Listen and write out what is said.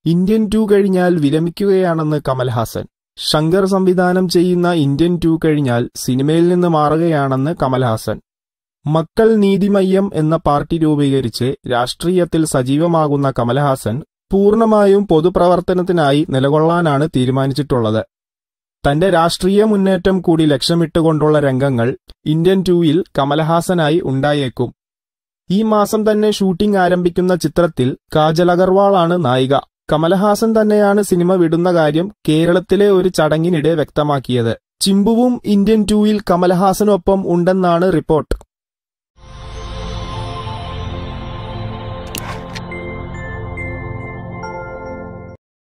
Indian two കഴിഞ്ഞാൽ വിരമിക്കുകയാണെന്ന് കമൽഹാസൻ ശങ്കർ സംവിധാനം ചെയ്യുന്ന ഇന്ത്യൻ ടു കഴിഞ്ഞാൽ സിനിമയിൽ നിന്ന് മാറുകയാണെന്ന് കമൽഹാസൻ മക്കൾ നീതിമയ്യം എന്ന പാർട്ടി രൂപീകരിച്ച് രാഷ്ട്രീയത്തിൽ സജീവമാകുന്ന കമൽഹാസൻ പൂർണ്ണമായും പൊതുപ്രവർത്തനത്തിനായി നിലകൊള്ളാനാണ് തീരുമാനിച്ചിട്ടുള്ളത് തന്റെ രാഷ്ട്രീയ മുന്നേറ്റം കൂടി ലക്ഷ്യമിട്ടുകൊണ്ടുള്ള രംഗങ്ങൾ ഇന്ത്യൻ ടൂയിൽ കമൽഹാസനായി ഉണ്ടായേക്കും ഈ മാസം തന്നെ ഷൂട്ടിംഗ് ആരംഭിക്കുന്ന ചിത്രത്തിൽ കാജൽ അഗർവാളാണ് നായിക കമലഹാസൻ തന്നെയാണ് സിനിമ വിടുന്ന കാര്യം കേരളത്തിലെ ഒരു ചടങ്ങിനിടെ വ്യക്തമാക്കിയത് ചിമ്പുവും ഇന്ത്യൻ ടൂയിൽ കമലഹാസനൊപ്പം ഉണ്ടെന്നാണ് റിപ്പോർട്ട്